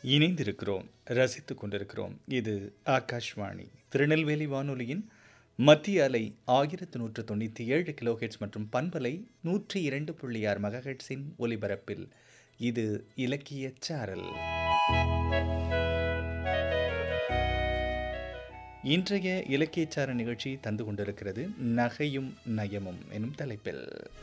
இணைந்திருக்கிறோம் ரசித்துக் கொண்டிருக்கிறோம் இது ஆகாஷ்வாணி திருநெல்வேலி வானொலியின் மத்திய அலை ஆயிரத்து நூற்று தொண்ணூற்றி ஏழு கிலோஹெட்ஸ் மற்றும் பண்பலை நூற்றி இரண்டு புள்ளி ஆறு மெகாஹெட்ஸின் ஒலிபரப்பில் இது இலக்கிய சாரல் இன்றைய இலக்கியச்சார நிகழ்ச்சி தந்து கொண்டிருக்கிறது நகையும் நயமும் எனும் தலைப்பில்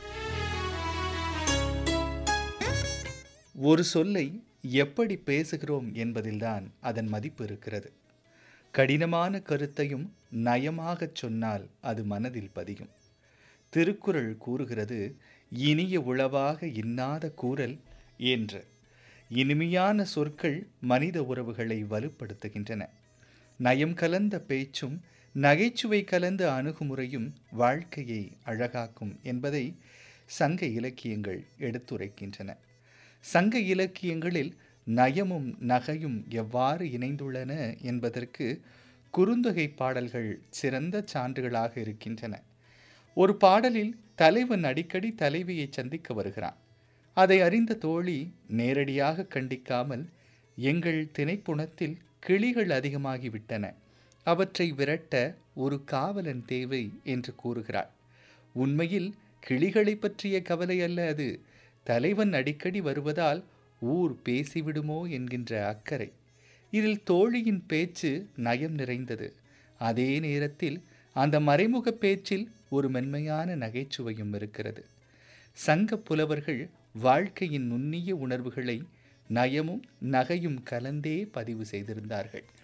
ஒரு சொல்லை எப்படி பேசுகிறோம் என்பதில்தான் அதன் மதிப்பு இருக்கிறது கடினமான கருத்தையும் நயமாகச் சொன்னால் அது மனதில் பதியும் திருக்குறள் கூறுகிறது இனிய உளவாக இன்னாத கூறல் என்று இனிமையான சொற்கள் மனித உறவுகளை வலுப்படுத்துகின்றன நயம் கலந்த பேச்சும் நகைச்சுவை கலந்த அணுகுமுறையும் வாழ்க்கையை அழகாக்கும் என்பதை சங்க இலக்கியங்கள் எடுத்துரைக்கின்றன சங்க இலக்கியங்களில் நயமும் நகையும் எவ்வாறு இணைந்துள்ளன என்பதற்கு குறுந்தொகை பாடல்கள் சிறந்த சான்றுகளாக இருக்கின்றன ஒரு பாடலில் தலைவன் அடிக்கடி தலைவியை சந்திக்க வருகிறான் அதை அறிந்த தோழி நேரடியாக கண்டிக்காமல் எங்கள் திணைப்புணத்தில் கிளிகள் அதிகமாகிவிட்டன அவற்றை விரட்ட ஒரு காவலன் தேவை என்று கூறுகிறாள் உண்மையில் கிளிகளை பற்றிய கவலை அல்ல அது தலைவன் அடிக்கடி வருவதால் ஊர் பேசிவிடுமோ என்கின்ற அக்கறை இதில் தோழியின் பேச்சு நயம் நிறைந்தது அதே நேரத்தில் அந்த மறைமுக பேச்சில் ஒரு மென்மையான நகைச்சுவையும் இருக்கிறது சங்க புலவர்கள் வாழ்க்கையின் நுண்ணிய உணர்வுகளை நயமும் நகையும் கலந்தே பதிவு செய்திருந்தார்கள்